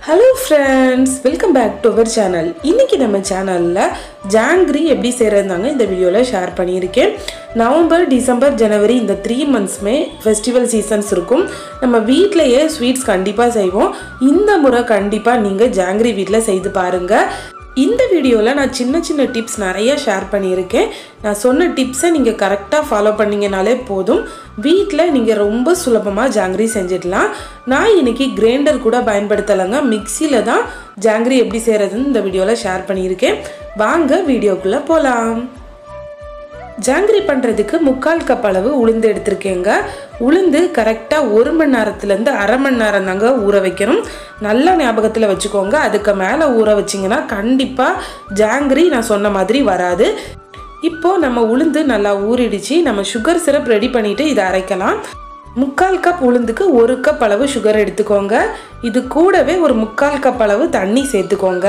hello friends welcome back to our channel இன்றைக்கி நம்ம சேனலில் ஜாங்கிரி எப்படி செய்கிறதாங்க இந்த வீடியோவில் ஷேர் பண்ணியிருக்கேன் நவம்பர் டிசம்பர் ஜனவரி இந்த த்ரீ மந்த்ஸுமே ஃபெஸ்டிவல் சீசன்ஸ் இருக்கும் நம்ம வீட்டிலையே ஸ்வீட்ஸ் கண்டிப்பாக செய்வோம் இந்த முறை கண்டிப்பாக நீங்கள் ஜாங்கிரி வீட்டில் செய்து பாருங்கள் இந்த வீடியோவில் நான் சின்ன சின்ன டிப்ஸ் நிறைய ஷேர் பண்ணியிருக்கேன் நான் சொன்ன டிப்ஸை நீங்கள் கரெக்டாக ஃபாலோ பண்ணீங்கனாலே போதும் வீட்டில் நீங்கள் ரொம்ப சுலபமாக ஜாங்கிரி செஞ்சிடலாம் நான் இன்னைக்கு கிரைண்டர் கூட பயன்படுத்தலைங்க மிக்சியில் தான் ஜாங்கிரி எப்படி செய்கிறதுன்னு இந்த வீடியோவில் ஷேர் பண்ணியிருக்கேன் வாங்க வீடியோக்குள்ளே போகலாம் ஜாங்கிரி பண்ணுறதுக்கு முக்கால் கப் அளவு உளுந்து எடுத்திருக்கேங்க உளுந்து கரெக்டாக ஒரு மணி நேரத்துலேருந்து அரை மணி நேரம் தாங்க ஊற வைக்கணும் நல்லா ஞாபகத்தில் வச்சுக்கோங்க அதுக்கு மேலே ஊற வச்சிங்கன்னா கண்டிப்பாக ஜாங்கிரி நான் சொன்ன மாதிரி வராது இப்போது நம்ம உளுந்து நல்லா ஊறிடுச்சு நம்ம சுகர் சிரப் ரெடி பண்ணிவிட்டு இதை அரைக்கலாம் முக்கால் கப் உளுந்துக்கு ஒரு கப் அளவு சுகர் எடுத்துக்கோங்க இது கூடவே ஒரு முக்கால் கப் அளவு தண்ணி சேர்த்துக்கோங்க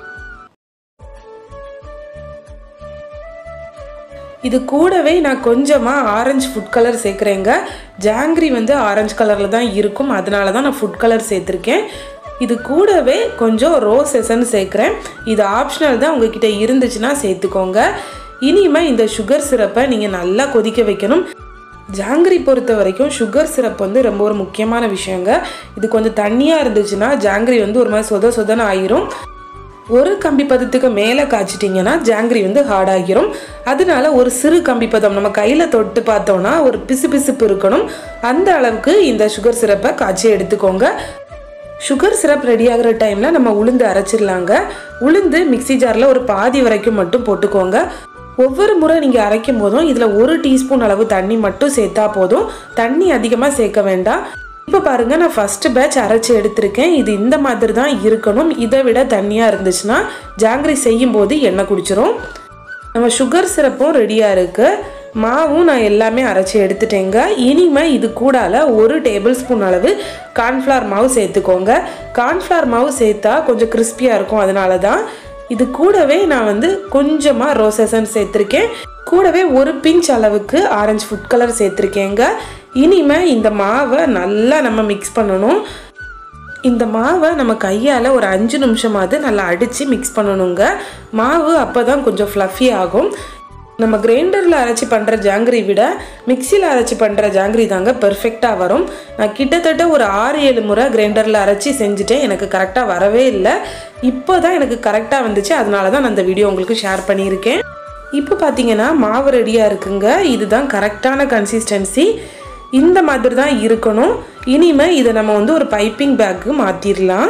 இது கூடவே நான் கொஞ்சமாக ஆரஞ்சு ஃபுட் கலர் சேர்க்குறேங்க ஜாங்கிரி வந்து ஆரஞ்சு கலரில் தான் இருக்கும் அதனால தான் நான் ஃபுட் கலர் சேர்த்துருக்கேன் இது கூடவே கொஞ்சம் ரோஸ் எசன் சேர்க்குறேன் இது ஆப்ஷனல் தான் உங்ககிட்ட இருந்துச்சுன்னா சேர்த்துக்கோங்க இனிமேல் இந்த சுகர் சிரப்பை நீங்கள் நல்லா கொதிக்க வைக்கணும் ஜாங்கிரி பொறுத்த வரைக்கும் சுகர் சிரப் வந்து ரொம்ப ஒரு முக்கியமான விஷயங்க இது கொஞ்சம் தண்ணியாக இருந்துச்சுன்னா ஜாங்கிரி வந்து ஒரு மாதிரி சொத சொதன்னு ஆயிரும் ஒரு கம்பி பதத்துக்கு மேலே காய்ச்சிட்டிங்கன்னா ஜாங்கிரி வந்து ஹார்ட் ஆகிரும் அதனால ஒரு சிறு கம்பி பதம் நம்ம கையில் தொட்டு பார்த்தோன்னா ஒரு பிசு பிசுப்பு இருக்கணும் அந்த அளவுக்கு இந்த சுகர் சிரப்பை காய்ச்சி எடுத்துக்கோங்க சுகர் சிரப் ரெடி ஆகிற டைமில் நம்ம உளுந்து அரைச்சிடலாங்க உளுந்து மிக்சி ஜாரில் ஒரு பாதி வரைக்கும் மட்டும் போட்டுக்கோங்க ஒவ்வொரு முறை நீங்கள் அரைக்கும் போதும் இதில் ஒரு டீஸ்பூன் அளவு தண்ணி மட்டும் சேர்த்தா போதும் தண்ணி அதிகமாக சேர்க்க வேண்டாம் இப்போ பாருங்கள் நான் ஃபஸ்ட்டு பேட்ச் அரைச்சி எடுத்திருக்கேன் இது இந்த மாதிரி தான் இருக்கணும் இதை விட தண்ணியாக இருந்துச்சுன்னா ஜாங்கிரி செய்யும் போது எண்ணெய் குடிச்சிரும் நம்ம சுகர் சிரப்பும் ரெடியாக இருக்குது மாவும் நான் எல்லாமே அரைச்சி எடுத்துட்டேங்க இனிமேல் இது கூடால ஒரு டேபிள் ஸ்பூன் அளவு கார்ன்ஃப்ளவர் மாவு சேர்த்துக்கோங்க கார்ன்ஃப்ளவர் மாவு சேர்த்தா கொஞ்சம் கிறிஸ்பியாக இருக்கும் அதனால தான் இது கூடவே நான் வந்து கொஞ்சமாக ரோசசன் சேர்த்துருக்கேன் கூடவே ஒரு பிஞ்ச் அளவுக்கு ஆரஞ்சு ஃபுட் கலர் சேர்த்துருக்கேங்க இனிமேல் இந்த மாவை நல்லா நம்ம மிக்ஸ் பண்ணணும் இந்த மாவை நம்ம கையால் ஒரு அஞ்சு நிமிஷமாவது நல்லா அடித்து மிக்ஸ் பண்ணணுங்க மாவு அப்போ தான் கொஞ்சம் ஃப்ளஃபி ஆகும் நம்ம கிரைண்டரில் அரைச்சி பண்ணுற ஜாங்கிரி விட மிக்சியில் அரைச்சி பண்ணுற ஜாங்கிரி தாங்க பெர்ஃபெக்டாக வரும் நான் கிட்டத்தட்ட ஒரு ஆறு ஏழு முறை கிரைண்டரில் அரைச்சி செஞ்சுட்டேன் எனக்கு கரெக்டாக வரவே இல்லை இப்போ தான் எனக்கு கரெக்டாக வந்துச்சு அதனால தான் நான் இந்த வீடியோ உங்களுக்கு ஷேர் பண்ணியிருக்கேன் இப்போ பார்த்தீங்கன்னா மாவு ரெடியாக இருக்குங்க இதுதான் கரெக்டான கன்சிஸ்டன்சி இந்த மாதிரி தான் இருக்கணும் இனிமேல் இதை நம்ம வந்து ஒரு பைப்பிங் பேக்கு மாற்றிடலாம்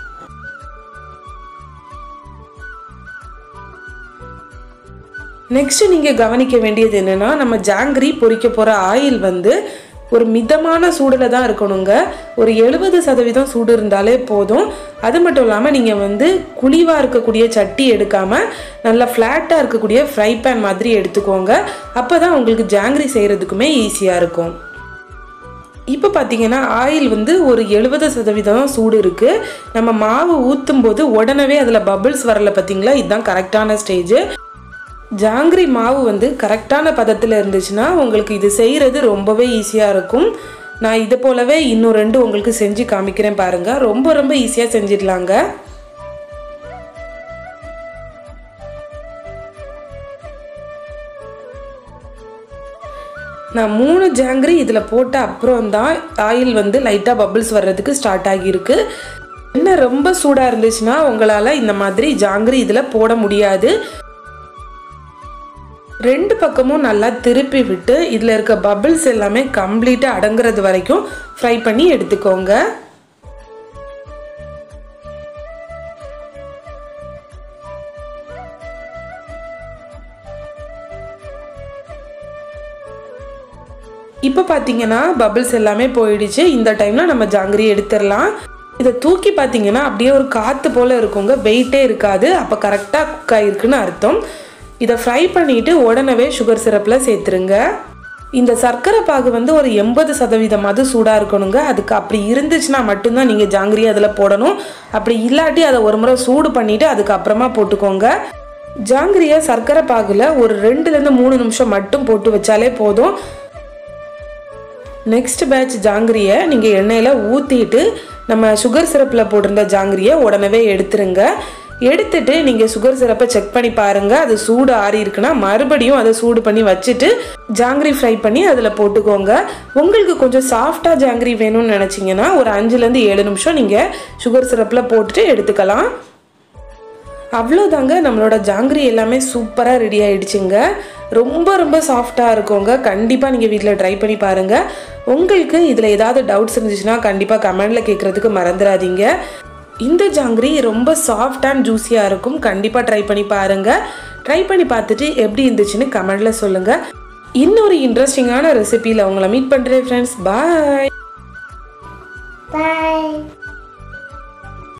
நெக்ஸ்ட் நீங்கள் கவனிக்க வேண்டியது என்னென்னா நம்ம ஜாங்கிரி பொரிக்க போகிற ஆயில் வந்து ஒரு மிதமான சூடில் தான் இருக்கணுங்க ஒரு எழுபது சதவீதம் சூடு இருந்தாலே போதும் அது மட்டும் இல்லாமல் நீங்கள் வந்து குழிவாக இருக்கக்கூடிய சட்டி எடுக்காமல் நல்லா ஃப்ளாட்டாக இருக்கக்கூடிய ஃப்ரை பேன் மாதிரி எடுத்துக்கோங்க அப்போ தான் உங்களுக்கு ஜாங்கிரி செய்கிறதுக்குமே ஈஸியாக இருக்கும் இப்போ பார்த்தீங்கன்னா ஆயில் வந்து ஒரு எழுபது சதவீதம் சூடு இருக்குது நம்ம மாவு ஊற்றும் போது உடனே அதில் பபிள்ஸ் வரல பார்த்தீங்களா இதுதான் கரெக்டான ஸ்டேஜ் ஜாங்கிரி மாவு வந்து கரெக்டான பதத்தில் இருந்துச்சுன்னா உங்களுக்கு இது செய்கிறது ரொம்பவே ஈஸியாக இருக்கும் நான் இதை போலவே இன்னும் ரெண்டு உங்களுக்கு செஞ்சு காமிக்கிறேன் பாருங்கள் ரொம்ப ரொம்ப ஈஸியாக செஞ்சிடலாங்க நான் மூணு ஜாங்கிரி இதில் போட்ட அப்புறம் தான் ஆயில் வந்து லைட்டாக பபிள்ஸ் வர்றதுக்கு ஸ்டார்ட் ஆகியிருக்கு என்ன ரொம்ப சூடாக இருந்துச்சுன்னா உங்களால் இந்த மாதிரி ஜாங்கிரி இதில் போட முடியாது ரெண்டு பக்கமும் நல்லா திருப்பி விட்டு இதில் இருக்க பபிள்ஸ் எல்லாமே கம்ப்ளீட்டாக அடங்குறது வரைக்கும் ஃப்ரை பண்ணி எடுத்துக்கோங்க இப்போ பார்த்தீங்கன்னா பபிள்ஸ் எல்லாமே போயிடுச்சு இந்த டைமில் நம்ம ஜாங்கிரி எடுத்துடலாம் இதை தூக்கி பார்த்தீங்கன்னா அப்படியே ஒரு காற்று போல் இருக்குங்க வெயிட்டே இருக்காது அப்போ கரெக்டாக குக் ஆகிருக்குன்னு அர்த்தம் இதை ஃப்ரை பண்ணிவிட்டு உடனே சுகர் சிரப்பில் சேர்த்துருங்க இந்த சர்க்கரை பாகு வந்து ஒரு எண்பது சதவீதமாவது சூடாக இருக்கணுங்க அதுக்கு அப்படி இருந்துச்சுன்னா மட்டும்தான் நீங்கள் ஜாங்கிரி அதில் போடணும் அப்படி இல்லாட்டி அதை ஒரு முறை சூடு பண்ணிவிட்டு அதுக்கப்புறமா போட்டுக்கோங்க ஜாங்கிரியை சர்க்கரை பாகில் ஒரு ரெண்டுலேருந்து மூணு நிமிஷம் மட்டும் போட்டு வச்சாலே போதும் நெக்ஸ்ட் பேட்ச் ஜாங்கிரியை நீங்கள் எண்ணெயில் ஊற்றிட்டு நம்ம சுகர் சிரப்பில் போட்டிருந்த ஜாங்கிரியை உடனே எடுத்துருங்க எடுத்துட்டு நீங்கள் சுகர் சிரப்பை செக் பண்ணி பாருங்கள் அது சூடு ஆறி இருக்குன்னா மறுபடியும் அதை சூடு பண்ணி வச்சுட்டு ஜாங்கிரி ஃப்ரை பண்ணி அதில் போட்டுக்கோங்க உங்களுக்கு கொஞ்சம் சாஃப்டாக ஜாங்கிரி வேணும்னு நினச்சிங்கன்னா ஒரு அஞ்சுலேருந்து ஏழு நிமிஷம் நீங்கள் சுகர் சிரப்பில் போட்டுட்டு எடுத்துக்கலாம் அவ்வளோதாங்க நம்மளோட ஜாங்கிரி எல்லாமே சூப்பராக ரெடி ஆயிடுச்சுங்க ரொம்ப ரொம்ப சாஃப்டாக இருக்குங்க கண்டிப்பாக நீங்கள் வீட்டில் ட்ரை பண்ணி பாருங்கள் உங்களுக்கு இதில் ஏதாவது டவுட்ஸ் இருந்துச்சுன்னா கண்டிப்பாக கமெண்டில் கேட்குறதுக்கு மறந்துடாதீங்க இந்த ஜாங்கிரி ரொம்ப சாஃப்ட் அண்ட் ஜூஸியாக இருக்கும் கண்டிப்பாக ட்ரை பண்ணி பாருங்கள் ட்ரை பண்ணி பார்த்துட்டு எப்படி இருந்துச்சுன்னு கமெண்டில் சொல்லுங்கள் இன்னொரு இன்ட்ரெஸ்டிங்கான ரெசிபியில் உங்களை மீட் பண்ணுறேன் ஃப்ரெண்ட்ஸ் பாய்